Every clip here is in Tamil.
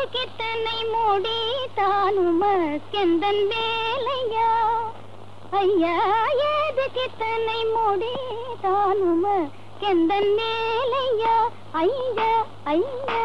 ஏதுக்கித்தனை மூடி தானுமக்கெந்தன் வேலையா ஐயா ஏதுக்கித்தனை மூடி தானுமக்கெந்தன் வேலையா ஐயா ஐயா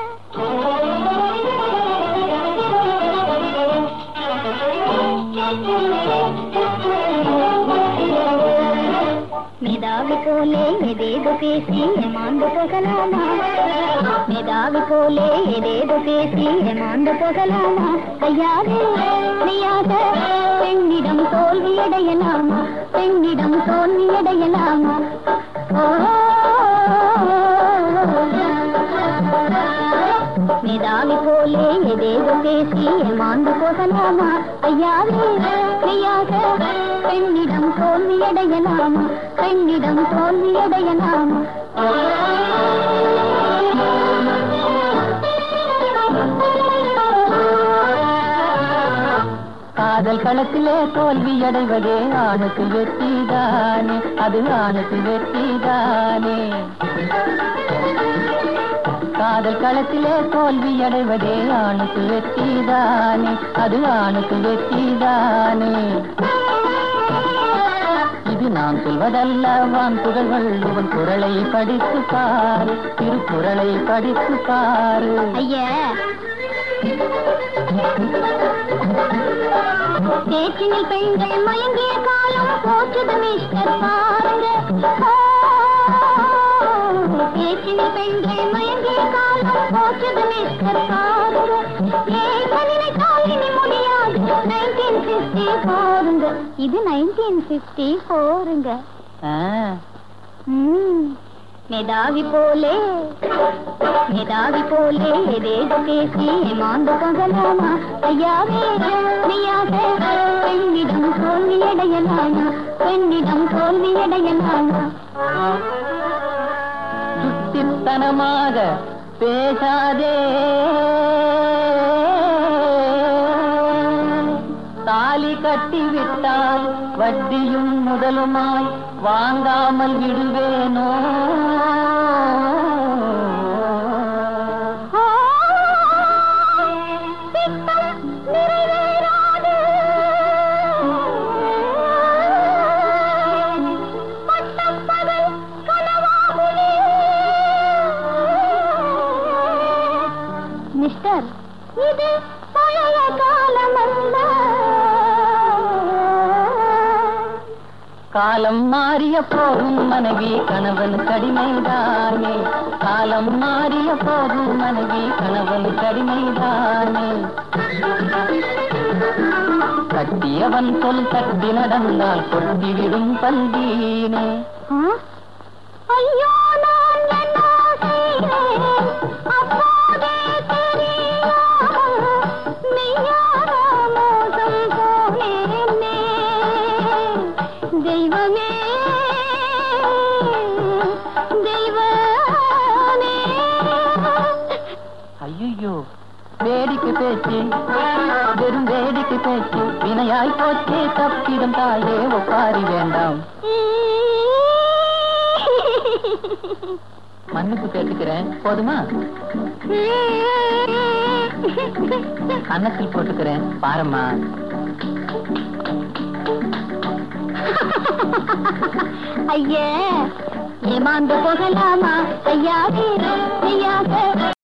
மேதாவி போலே எதேது பேசி ஏமாந்து போகலாமா மேதாவி போலே எதேது பேசி ஏமாந்து போகலாமா கையாலே மெய்யாக பெண்ணிடம் தோல்வியடையலாமா பெண்ணிடம் தோல்வியடையலாமா ஓ மேதாவி போலே எதேது பேசி ஏமாந்து போகலாமா கையாலே மெய்யாக பெண்ணிடம் தோல்வியடையலாமா பெண்ணிடம் தோல்வியடையலாமா காதல் களத்திலே தோல்வி அடைவதே ஆணுக்கு வெற்றிதானே அது ஆணுக்கு வெற்றிதானே காதல் களத்திலே தோல்வி அடைவதே ஆணுக்கு வெற்றிதானே அது ஆணுக்கு வெற்றிதானே இது நான் சொல்வதல்ல வான் புகழ் வள்ளுவன் குரலை படித்து பாரு திருக்குறளை படித்து பாரு ஐயா பேச்சினில் பெண்கள் மயங்கிய காலம் போச்சது மிஸ்டர் பாருங்க ஓ, பேச்சினில் பெண்கள் மயங்கிய காலம் போச்சது மிஸ்டர் பாருங்க ஏக நினைத்தால் இனி முடியாது நைன்டீன் பிப்டி போருங்க இது நைன்டீன் பிப்டி போருங்க ஆ, ம், மேதாவி போலே மேதாவி போலே எதேதோ பேசி ஏமாந்து பகலாமா ஐயாவே மெய்யாக பெண்ணிடம் தோல்வியடையலாமா பெண்ணிடம் தோல்வியடையலாமா சுட்டித்தனமாக பேசாதே தாலி கட்டி விட்டால் வட்டியும் முதலுமாய் வாங்காமல் விடுவேனோ ஆ, திட்டம் நிறைவேறாது. பட்டப்பகல் கனவாகுமே. மிஸ்டர் இது பழைய காலமல்ல காலம் மாறிய போதும் மனைவி கணவன் கடிமைதானே காலம் மாறிய போதும் மனைவி கணவன் கடிமைதானே கட்டியவன் சொல் தட்டி நடந்தால் கொட்டிவிடும் பல்வீனே ஆ? ஐயோ நான் என்ன செய்தேன் அப்போதே தெரியாமல் மெய்யான மோசம் போனேனே தெய்வமே தெய்வமே ஐயோ வேடிக்கை பேச்சு வெறும் வேடிக்கை பேச்சு வினையாய் போச்சே தப்பிடும் தாயே ஒப்பாரி வேண்டாம் மன்னிப்பு கேட்டுக்கிறேன் போதுமா கன்னத்தில் போட்டுக்கிறேன் பாரம்மா ஐயே ஏமாந்து போகலாமா ஐயா ஐயாக